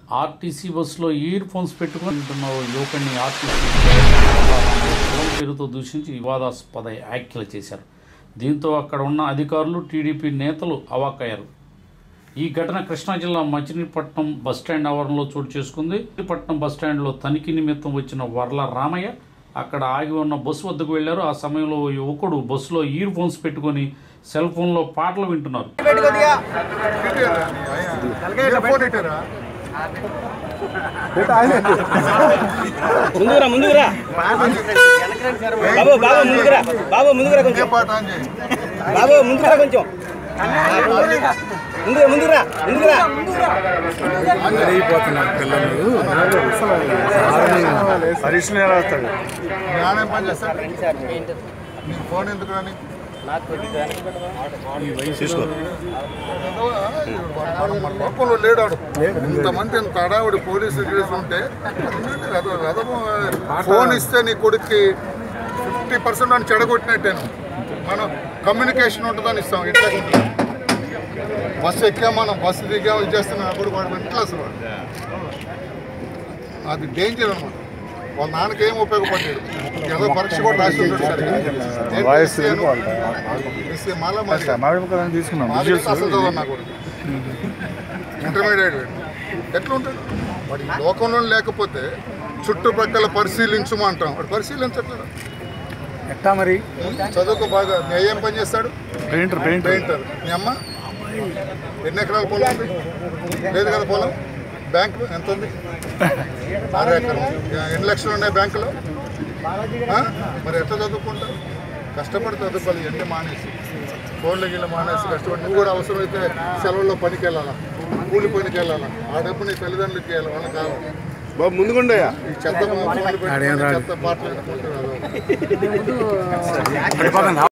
RTC బస్సులో ear phones పెట్టుకుని ఉంటున్న ఓ యువకుడిని ఆర్టీసీ ఫోన్ పేరుతో దూషించి వివాదాస్పద వ్యాఖ్యలు చేశారు దీంతో అక్కడ ఉన్న అధికారులు టీడీపీ నేతలు అవాక్కయ్యారు ఈ ఘటన కృష్ణా జిల్లా మచిలీపట్నం బస్టాండ్ ఆవరణలో చోటు చేసుకుంది మచిలీపట్నం బస్టాండ్లో తనిఖీ నిమిత్తం వచ్చిన వర్ల రామయ్య అక్కడ ఆగి ఉన్న బస్సు వద్దకు వెళ్లారు ఆ సమయంలో ఓ యువకుడు బస్సులో ఇయర్ ఫోన్స్ పెట్టుకొని సెల్ ఫోన్లో పాటలు వింటున్నారు ముందుకురా ముందుకురా బాబు బాబు ముందుకురా బాబు ముందుకురా కొంచెం బాబు ముందుకురా కొంచెం ముందుగా ముందుకురా ముందుకురా అయిపోతున్నారు పిల్లలు హరీష్ని ఎలా వస్తాడు జ్ఞానం పని చేస్తాడు నీకు ఫోన్ ఎందుకు రాని తీసుకో మన మన పక్కలో లేడాడు ఇంతమంది ఇంత అడావుడి పోలీసులు చేసి ఉంటే రథ- రథము ఫోన్ ఇస్తే నీ కొడుక్కి ఫిఫ్టీ పర్సెంట్ అని చెడగొట్టినట్టేను మనం కమ్యూనికేషన్ ఉంటుందని ఇస్తాం ఇట్లా బస్సు ఎక్కాం మనం బస్సు దిగాం ఇది చేస్తున్నాం అప్పుడు వాడు వెంటనే అసలు వాడు. అది డేంజర్ అనమాట వాళ్ళ నాన్నకి ఏం ఉపయోగపడ్డాడు ఏదో పరీక్ష కూడా రాసి ఉంటాడు సరిగ్గా. నేను వాయిస్ BCA ను- BCA మాలా మరి మామిడి తీసుకున్నాం మాది అసలు చదవను నా కొడుకు ఇంటర్మీడియట్ ఎట్లా ఉంటాడు వాడు ఈ లోకంలో లేకపోతే చుట్టుపక్కల పరిశీలించమంటాం వాడు పరిశీలించట్లేదు ఎట్టా మరి చదువుకు బాగా నీ ఏం పని చేస్తాడు పెయింటర్ పెయింటర్ పెయింటర్ మీ అమ్మ ఎన్ని ఎకరాల పొలం ఉంది లేదు కదా పొలం బ్యాంకు ఎంత ఉంది ఆరు ఎకరం ఎన్ని లక్షలు ఉన్నాయి బ్యాంకులో ఆ? మరి ఎట్లా చదువుకుంటారు కష్టపడి చదువుకోవాలి ఇవన్నీ మానేసి ఫోన్లు గిల్ల మానేసి కష్టపడి నువ్వు కూడా అవసరమైతే సెలవుల్లో పనికి వెళ్ళాలా కూలి పనికి వెళ్ళాలా ఆ డబ్బు నీ తల్లిదండ్రులకి ఇవ్వాలి వాళ్ళకి కావాలి బాబు ముందుకుండయా ఈ చెత్త ఫోన్లు పెట్టుకొని చెత్త పాటలు పెట్టుకుంటున్నారు